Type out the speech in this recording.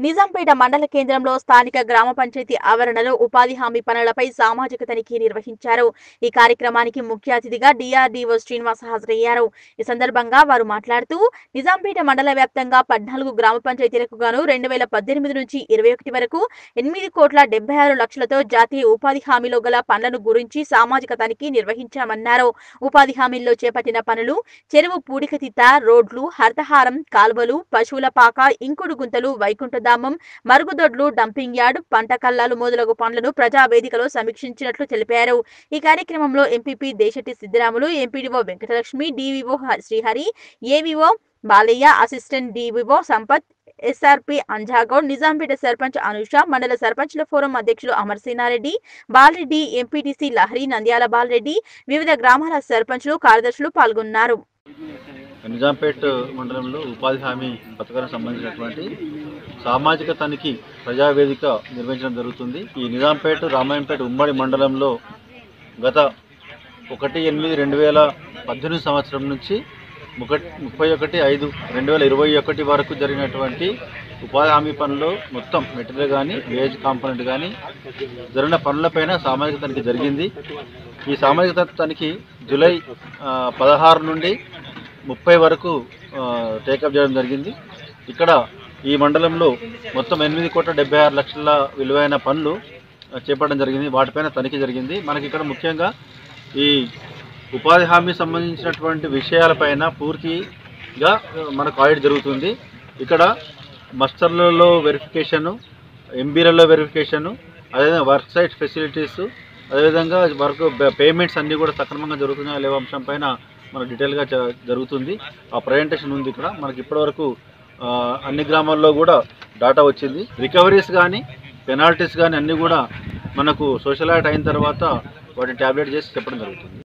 నిజాంపేట మండల కేంద్రంలో స్థానిక గ్రామ పంచాయతీ ఆవరణలో ఉపాధి హామీ పనులపై సామాజిక తనిఖీ నిర్వహించారు ఈ కార్యక్రమానికి ముఖ్య అతిథిగా డిఆర్డీఓ శ్రీనివాస్ హాజరయ్యారు ఈ సందర్భంగా వారు మాట్లాడుతూ నిజాంపేట మండల వ్యాప్తంగా పద్నాలుగు గ్రామ పంచాయతీలకు గాను రెండు వేల పద్దెనిమిది నుంచి ఇరవై ఒకటి వరకు ఎనిమిది కోట్ల డెబ్బై ఆరు లక్షలతో జాతీయ ఉపాధి హామీలో గల పనులను గురించి సామాజిక తనిఖీ నిర్వహించామన్నారు ఉపాధి హామీల్లో చేపట్టిన పనులు చెరువు పూడికతిత్త రోడ్లు హర్తహారం కాల్వలు పశువుల పాక ఇంకుడు గుంతలు వైకుంఠధామం మరుగుదొడ్లు డంపింగ్ యార్డ్ పంట కల్లాలు మొదలగు పనులను ప్రజావేదికలో సమీక్షించినట్లు తెలిపారు ఈ కార్యక్రమంలో MPP Desati Siddiramulu MPDO Venkatalakshmi DVO Srihari AVO Balayya assistant DVO Sampath SRP Anjagoud Nizampet sarpanch Anusha మండల సర్పంచ్ల ఫోరం అధ్యక్షులు అమర్సీనారెడ్డి బాలరెడ్డి ఎంపీటీసీ లహరి నంద్యాల బాలరెడ్డి వివిధ గ్రామాల సర్పంచ్లు కార్యదర్శులు పాల్గొన్నారు నిజాంపేట్ మండలంలో ఉపాధి హామీ పథకానికి సంబంధించినటువంటి సామాజిక తనిఖీ ప్రజావేదిక నిర్వహించడం జరుగుతుంది ఈ నిజాంపేట రామాయంపేట ఉమ్మడి మండలంలో గత ఒకటి ఎనిమిది రెండు వేల పద్దెనిమిది సంవత్సరం నుంచి ముకటి ముప్పై ఒకటి ఐదు రెండు వేల ఇరవై ఒకటి వరకు జరిగినటువంటి ఉపాధి హామీ పనులు మొత్తం మెటీరియల్ కానీ వేజ్ కాంపోనెంట్ కానీ జరిగిన పనులపైన సామాజిక తనిఖీ జరిగింది ఈ సామాజిక తనిఖీ జూలై ఆ, పదహారు నుండి ముప్పై వరకు టేకప్ చేయడం జరిగింది ఇక్కడ ఈ మండలంలో మొత్తం ఎనిమిది కోట్ల డెబ్బై ఆరు లక్షల విలువైన పనులు ఆ, చేపట్టడం జరిగింది వాటిపైన తనిఖీ జరిగింది మనకి ఇక్కడ ముఖ్యంగా ఈ ఉపాధి హామీ సంబంధించినటువంటి విషయాలపైన పూర్తిగా ఆ, మనకు ఆడిట్ జరుగుతుంది ఇక్కడ మస్టర్లలో వెరిఫికేషను ఎంబీలలో వెరిఫికేషను అదేవిధంగా వర్క్ సైట్ ఫెసిలిటీస్ అదేవిధంగా వర్క్ పేమెంట్స్ అన్నీ కూడా సక్రమంగా జరుగుతున్నాయా లేవో అంశం పైన మన డీటెయిల్గా జ- జరుగుతుంది ఆ ప్రజెంటేషన్ ఉంది ఇక్కడ మనకి ఇప్పటివరకు ఆ, అన్ని గ్రామాల్లో కూడా డాటా వచ్చింది రికవరీస్ కానీ పెనాల్టీస్ కానీ అన్నీ కూడా మనకు సోషల్ యాక్ట్ అయిన తర్వాత వాటిని ట్యాబ్లెట్ చేసి చెప్పడం జరుగుతుంది